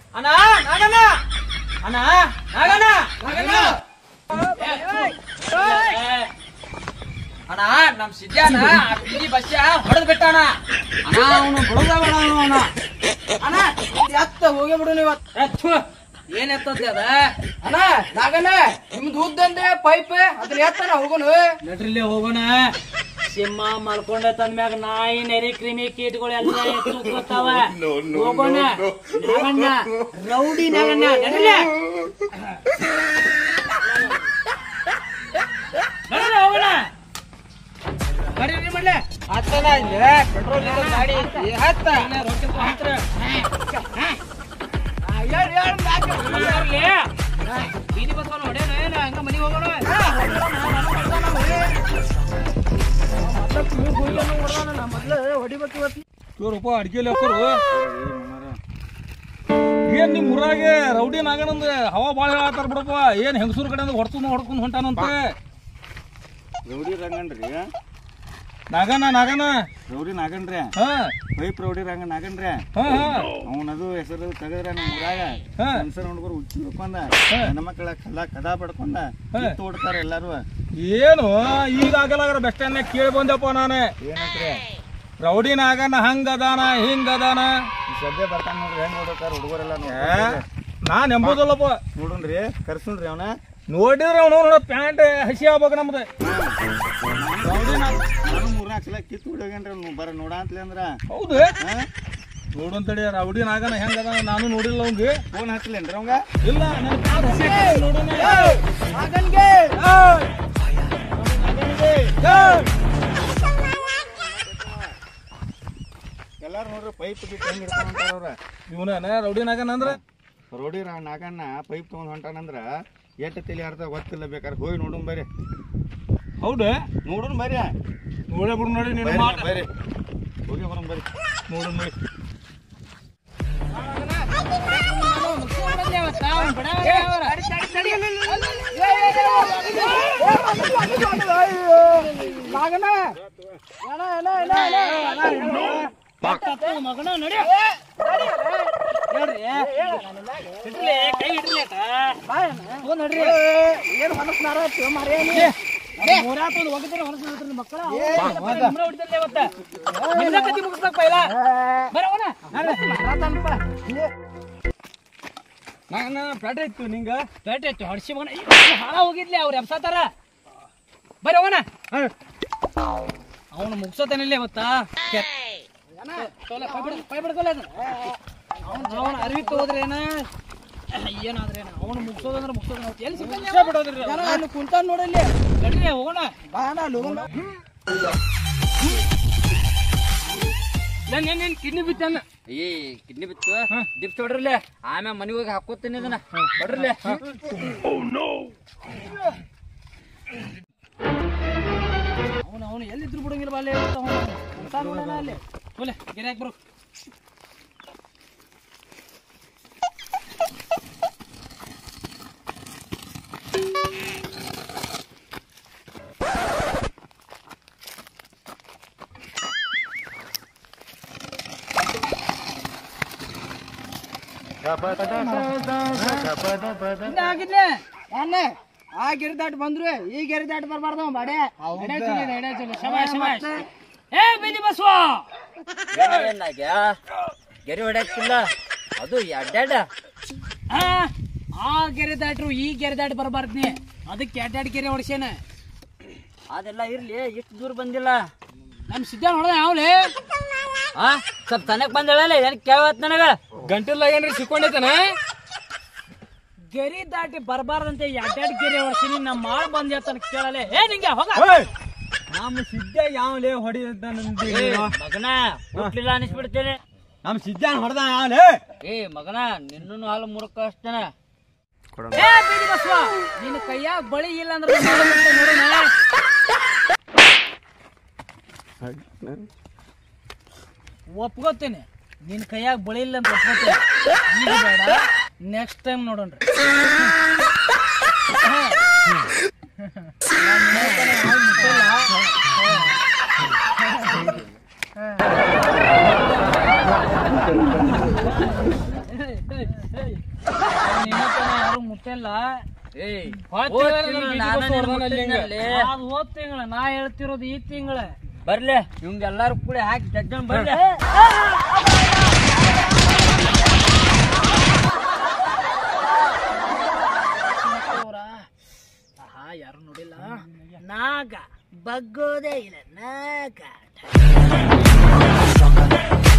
ಅಣ್ಣ ನಾಗಣ್ಣ ಅಣ್ಣ ನಾಗಣ್ಣ ನಾಗಣ್ಣ ಅಣ್ಣ ನಮ್ ಸಿದ್ಧಾನ ಬೀದಿ ಬಸ್ಸ ಹೊಡೆದ್ ಬಿಟ್ಟಾನ ಅಣ್ಣ ಅವನು ಬಿಡುದ ಬೇಡ ಅವನು ಅಣ್ಣ ಇದ್ ಎತ್ತ ಹೋಗಿ ಬಿಡು ನೀವು ಎತ್ತು ಏನ್ ಎತ್ತದ್ಲಿ ಅದ ಅಣ್ಣ ನಾಗಣ್ಣ ನಿಮ್ದು ಉದ್ದಂದೆ ಪೈಪ್ ಅದ್ರ ಎತ್ತನ ಹೋಗೋನು ನಡ್ರಿಲ್ಲೇ ಹೋಗೋಣ ಸಿಂಹ ಮಲ್ಕೊಂಡ ತಂದ್ಮ್ಯಾಗ ನಾಯಿ ನೆರಿ ಕ್ರಿಮಿ ಕೀಟಗಳು ಎಲ್ಲ ಎತ್ತುತ್ತಾವ ಹೋಗೋಣ ನಾಗಣ್ಣ ರೌಡಿ ನಾಗಣ್ಣ ನಡ್ರಿಲ್ಲೇ ನಡ್ರಿ ಹೋಗೋಣ ನಡೀರಿ ಮಾಡ್ಲೆ ಹತ್ತದ ಇಲ್ಲೇ ಪೆಟ್ರೋಲ್ ಇರೋ ಗಾಡಿ ಐತಿ ಹತ್ತ ರೊಕ್ಕ ಹತ್ರ ಹೇಳಿ ಹೇಳಿ ಬೀದಿ ಬಸ್ ಹೊಡೆಯೋಣ ಏನ ಹಂಗ ಮನೆಗೆ ಹೋಗೋಣ ಇವ್ರಪ್ಪ ಅಡ್ಗೆಲಿ ಹಾಕೋರು ಏನ್ ನಿಮ್ ಊರಾಗೆ ರೌಡಿ ನಾಗನಂದ ಹವಾ ಬಾಳ ಹೇಳತ್ತಾರ ಬಿಡಪ್ಪ ಏನ್ ಹೆಂಗಸೂರ್ ಕಡೆ ಹೊಡ್ತು ಹೊಡ್ಕೊಂಡ್ ಹೊಂಟಾನಂತ ರೌಡಿ ರಂಗನ್ರಿ ನಾಗನ ನಾಗನ ರೌಡಿ ನಾಗನ್ರಿ ಹಾ ಪೈಪ್ ರೌಡಿ ರಂಗ ನಾಗನ್ರಿ ಹಾ ಹಾ ಅವನದು ಹೆಸರು ತೆಗದ್ರ ನಮ್ಮ ಊರಾಗ ಹಾ. ಮನ್ಸರ್ ಹುಡುಗರು ಹುಚ್ಚಿ ಹಿಡ್ಕೊಂಡ ಹೆಣ್ಮಕ್ಳ ಕಲ್ಲ ಕದ ಬಡ್ಕೊಂಡ ಹಾ. ಕಿತ್ತು ಹೊಡ್ತಾರ ಎಲ್ಲಾರು ಏನು ಈಗ ಆಗಲಾಗ್ರ ಬೆಸ್ಟ್ ಸ್ಟ್ಯಾಂಡ್ ಕೇಳಿ ಬಂದಪ್ಪ ನಾನು ಏನಂತ್ರಿ ರೌಡಿ ನಾಗನ ಹಂಗ ಅದಾನ ಹಿಂಗ ಅದಾನ ಈ ಸದ್ಯ ಬರ್ತಾನ ನೋಡ್ರಿ ಹೆಂಗ್ ನೋಡ್ತಾರ ಹುಡುಗರೆಲ್ಲ ಏ, ನಾನ್ ಎಂಬುದಲ್ಲಪ್ಪ ನೋಡುನ್ರಿ ಕರ್ಸುನ್ರಿ ಅವನ ನೋಡಿದ್ರೆ ಅವನು ಪ್ಯಾಂಟ್ ಹಸಿ ಆಗ್ಬೇಕು ನಮ್ದು ರೌಡಿ ನಾಗ ನಾನು ಮೂರ್ನಾಲ್ಕು ಸಲ ಕಿತ್ತು ಹುಡುಗೇನ್ರಿ ಅವ್ನು ಬರ ನೋಡ ಅಂತಲೇ ಅಂದ್ರ ಹೌದು ನೋಡಂತಡಿ ರೌಡಿ ನಾಗನ ಹೆಂಗ ಅದಾನ ನಾನು ನೋಡಿಲ್ಲ ಅವ್ಗೆ ಫೋನ್ ಹಚ್ಚಲೇನ್ರಿ ಅವಂಗ ಇಲ್ಲ ನನ್ನ ಪ್ಯಾಂಟ್ ಹಸಿ ಆಗ್ತದೆ ನೋಡೋಣ ಎಲ್ಲಾರು ನೋಡ್ರಿ ಪೈಪ್ ಬಿಟ್ಟು ಹೆಂಗ್ ಹಿಡ್ಕೊಂಡ್ ಹೊಂಟಾರ ಅವ್ರ ಇವನ ರೌಡಿ ನಾಗನ ಅಂದ್ರ ರೋಡಿ ರಾ ನಾಗಣ್ಣ ಪೈಪ್ ತಗೊಂಡ್ ಹೊಂಟಾನಂದ್ರ ಎಟ್ಟು ತಲೆ ಅರ್ಧ ಗೊತ್ತಿಲ್ಲ ಬೇಕಾದ್ರೆ ಹೋಗಿ ನೋಡುನ್ ಬರ್ರಿ ಹೌದು ನೋಡುನ್ ಬರ್ರಿ ನೋಡೇ ಬಿಡು ನೋಡಿ ನೀನು ಬರ್ರಿ, ಮಾಡ್ ಬರ್ರಿ ಹೋಗಿ ಬರೋಣ ಬರ್ರಿ ನೋಡು ನೋಡಿ ಮಗನ ನಡಿ ನೋಡ್ರಿ ಹಿಡ್ರಿ ಕೈ ಹಿಡ್ರಿ ಫೋನ್ ನಡ್ರಿ ಏನ್ ಹೊಲಸ್ನಾರ ಮೂರಾಕೊಂದು ಹೋಗಿದ್ರೆ ಹೊಲಸ್ನಾರ ಮಕ್ಕಳ ಹೊಡಿತಲ್ಲ ಇವತ್ತ ನಿಮ್ದ ಕತಿ ಮುಗಿಸ್ಬೇಕು ಪೈಲ ಬರೋಣ ನಾನು ಪ್ಯಾಟೆ ಇತ್ತು ನಿಂಗ ಪೇಟೆ ಇತ್ತು ಹೊಡ್ಸಿ ಮಗನ ಹಾಳ ಹೋಗಿದ್ಲಿ ಅವ್ರು ಎಬ್ಸತಾರ ಬರ್ರಿ ಹೋಗೋಣ ಅವನು ಮುಗ್ಸೋತಾನಿಲ್ಲ ಇವತ್ತ ಪೈ ಬಿಡ್ಕೊಲ್ಲ ಅವನ ಅರಿವಿ ಹೋದ್ರೇನ ಏನಾದ್ರೇನ ಅವನು ಮುಗ್ಸೋದಂದ್ರೆ ಮುಗ್ಸೋದ ಎಲ್ಲಿ ಸಿಕ್ಕಲ್ಲ ಜನ ಅಲ್ಲಿ ಕುಂತ ನೋಡಲ್ಲಿ ನಡ್ರಿ ಹೋಗೋಣ ನನ್ ಏನ್ ಏನ್ ಕಿಡ್ನಿ ಬಿತ್ತಾನ ಏ ಕಿಡ್ನಿ ಬಿತ್ತು ಡಿಪ್ಸ್ ಹೊಡ್ರಲ್ಲೇ ಆಮ್ಯಾಗ ಮನೆಗೆ ಹೋಗಿ ಹಾಕೋತೀನಿ ಅದನ್ನ ಹೊಡ್ರಲ್ಲೇ ಅವನು ಅವನು ಎಲ್ಲಿದ್ರು ಬಿಡಂಗಿಲ್ಲ ಬಾಲ್ಯ ನೋಡೋಣ ಅಲ್ಲಿ ಹೋಲೆ ಗಿರಾಕ್ ಬರು ಆಗಿದ್ಲೆ ಅನ್ನೆ ಆ ಗೆರೆ ದಾಟ್ ಬಂದ್ರು ಈ ಗೆರೆ ದಾಟ್ ಬರ್ಬಾರ್ದು ಬಾಡೆ ಎಡೆ ಚಲೋ ಇದೆ, ಎಡೆ ಚಲೋ ಶಬಾಷ್ ಶಬಾಷ್ ಏ ಬೀದಿ ಬಸವ ಗೆರೆ ಹೊಡ್ಯಾಕಿಲ್ಲ ಅದು ಎಡ್ಡೆಡ್ ಆ, ಆ ಗೆರೆ ದಾಟ್ರು ಈ ಗೆರೆ ದಾಟ್ ಬರ್ಬಾರ್ದು ನೀ ಅದಕ್ಕೆ ಎರಡೆರಡು ಗೆರೆ ಹೊಡ್ಸೇನ ಅದೆಲ್ಲ ಇರ್ಲಿ ಇಷ್ಟು ದೂರ ಬಂದಿಲ್ಲ ನಮ್ ಸಿದ್ಧ ನೋಡ್ದ ಯಾವ್ಲೆ ಆ ಸ್ವಲ್ಪ ತನಕ್ ಬಂದಳಲ್ಲ ಏನ್ ಕೇಳತ್ ನನಗ ಗಂಟೆಲ್ಲ ಏನ್ರಿ ಸಿಕ್ಕೊಂಡೈತನ ಗೆರೆ ದಾಟಿ ಬರ್ಬಾರ್ದಂತೆ ಎರಡೆರಡು ಗೆರೆ ಹೊಡ್ಸೀನಿ ನಮ್ಮ ಮಾಳ ಬಂದ್ ಹೇಳ್ತಾನ ಕೇಳಲೆ ಏ ನಿಂಗೆ ಹೋಗ ನಮ್ಮ ಸಿದ್ಧ ಯಾವಲೇ ಹೊಡಿದಂತ ಏ, ಮಗನ ಹುಟ್ಲಿಲ್ಲ ಅನಿಸ್ಬಿಡ್ತೇನೆ ನಮ್ಮ ಸಿದ್ಧಾನ್ ಹೊಡೆದ ಯಾವಲೇ ಏ ಮಗನ ನಿನ್ನೂ ಹಾಲು ಮುರುಕ ಅಷ್ಟೇನ ಏ ಬೀದಿ ಬಸವ ನಿನ್ನ ಕೈಯಾಗ ಬಳಿ ಇಲ್ಲ ಅಂದ್ರೆ ಮಾಳ ಬಿಡ್ತೇನೆ ನೋಡೋಣ ಒಪ್ಕೋತೇನೆ ನಿನ್ ಕೈಯಾಗ ಬಳಿ ಇಲ್ಲ ಅಂತ ಒಪ್ಕೋತೇನೆ ಈಗ ಬೇಡ ನೆಕ್ಸ್ಟ್ ಟೈಮ್ ನೋಡೋಣ್ರಿ ಏಯ್ ಹೋದ್ ಹೋದ್ ತಿಂಗ್ಳು ತಿಂಗ್ಳು ಬೀದಿ ನಾನು ಬಸ್ ನಿನ್ನ ಹೊಡ್ದಾನ ಅಲ್ಲಿ ಹಿಂಗ. ಮುಟ್ಟಿದ್ನಲ್ಲಿ. ಅದ್ ಹೋದ್ ತಿಂಗಳ ನಾ ಹೇಳ್ತಿರೋದು ಈ ತಿಂಗಳ ಬರ್ಲಿ ಇವಂಗ ಎಲ್ಲಾರು ಕೂಡ ಹಾಕಿ ಜಡ್ಜನ್ ಬರ್ಲಿ ಆಹಾ ಯಾರು ನೋಡಿಲ್ಲ ನಾಗ ಬಗ್ಗೋದೇ ಇಲ್ಲ ನಾಗ